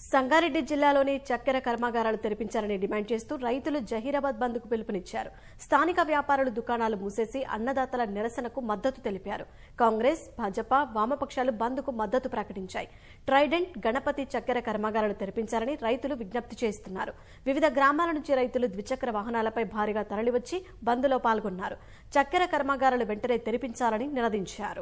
సంగారెడ్డి జిల్లాలోని చక్కెర కర్మాగారాలు తెరిపించాలని డిమాండ్ చేస్తూ రైతులు జహీరాబాద్ బంద్కు పిలుపునిచ్చారు స్థానిక వ్యాపారులు దుకాణాలు మూసేసి అన్నదాతల నిరసనకు మద్దతు తెలిపారు కాంగ్రెస్ భాజపా వామపక్షాలు బంద్కు మద్దతు ప్రకటించాయి ట్రైడెంట్ గణపతి చక్కెర కర్మాగారాలు తెరిపించాలని రైతులు విజ్ఞప్తి చేస్తున్నారు వివిధ గ్రామాల నుంచి రైతులు ద్విచక్ర వాహనాలపై భారీగా తరలివచ్చి బంద్లో పాల్గొన్నారు చక్కెర కర్మాగారాలు వెంటనే తెరిపించాలని నినదించారు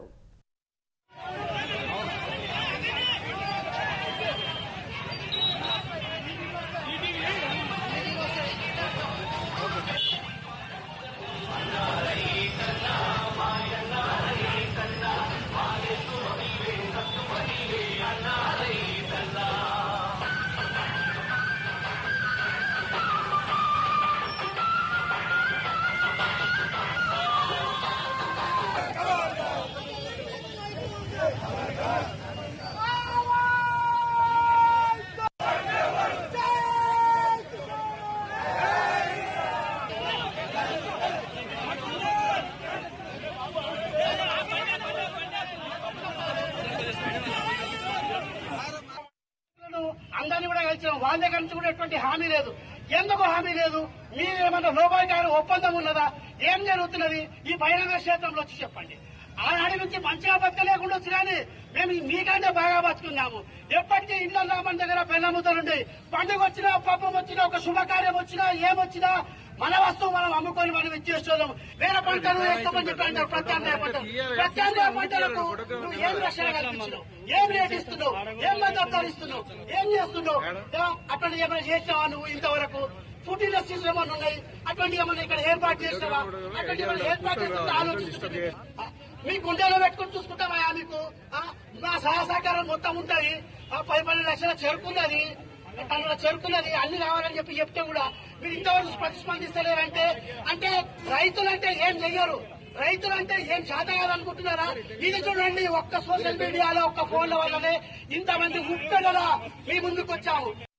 లను అందరినీ కూడా కలిసినాం వాళ్ళ దగ్గర నుంచి కూడా ఎటువంటి హామీ లేదు ఎందుకు హామీ లేదు మీరు ఏమన్నా లోపాయికారు ఒప్పందం ఉన్నదా ఏం జరుగుతున్నది ఈ బహిరంగ క్షేత్రంలో వచ్చి చెప్పండి ఆనాడి నుంచి మంచిగా బతకలేకుండా వచ్చి కానీ మేము మీకంటే బాగా బతుకున్నాము ఎప్పటికీ ఇళ్ళ మన దగ్గర బెల్లముద్దలుండి పండుగ వచ్చినా పాపం వచ్చినా ఒక శుభకార్యం వచ్చినా ఏమొచ్చినా మన వస్తువు మనం అమ్ముకొని మనం ఇచ్చేస్తున్నాం వేరే పంటలు వేస్తామని చెప్పి అంటారు ప్రత్యామ్నాయ పంటలు ప్రత్యామ్నాయ పంటలకు నువ్వు ఏం రక్షణ కల్పించినావు ఏం రేట్ ఇస్తున్నావు ఏం మద్దతు ఇస్తున్నావు ఏం చేస్తున్నావు ఆ, అటువంటి ఏమైనా చేసినావా నువ్వు ఇంతవరకు ఫుడ్ ఇండస్ట్రీస్ ఏమైనా ఉన్నాయి అటువంటి ఏమైనా ఇక్కడ ఏర్పాటు చేసినావా అటువంటి ఏమైనా ఏర్పాటు చేస్తుంటే ఆలోచిస్తుంది ఆ, మీ గుండెలో పెట్టుకుని చూసుకుంటామా మీకు ఆ, నా సహాయ సహకారం మొత్తం ఉంటాయి ఆ, పది పన్నెండు లక్షల చెరుకున్నది టన్నుల చెరుకున్నది అన్ని కావాలని చెప్పి చెప్తే కూడా మీరు ఇంతవరకు ప్రతిస్పందిస్తలేరంటే అంటే రైతులంటే ఏం చెయ్యరు రైతులంటే ఏం చేత కాదనుకుంటున్నారా ఇది చూడండి ఒక్క సోషల్ మీడియాలో ఒక్క ఫోన్ల వల్లనే ఇంతమంది ముప్పెడలా మీ ముందుకు వచ్చాము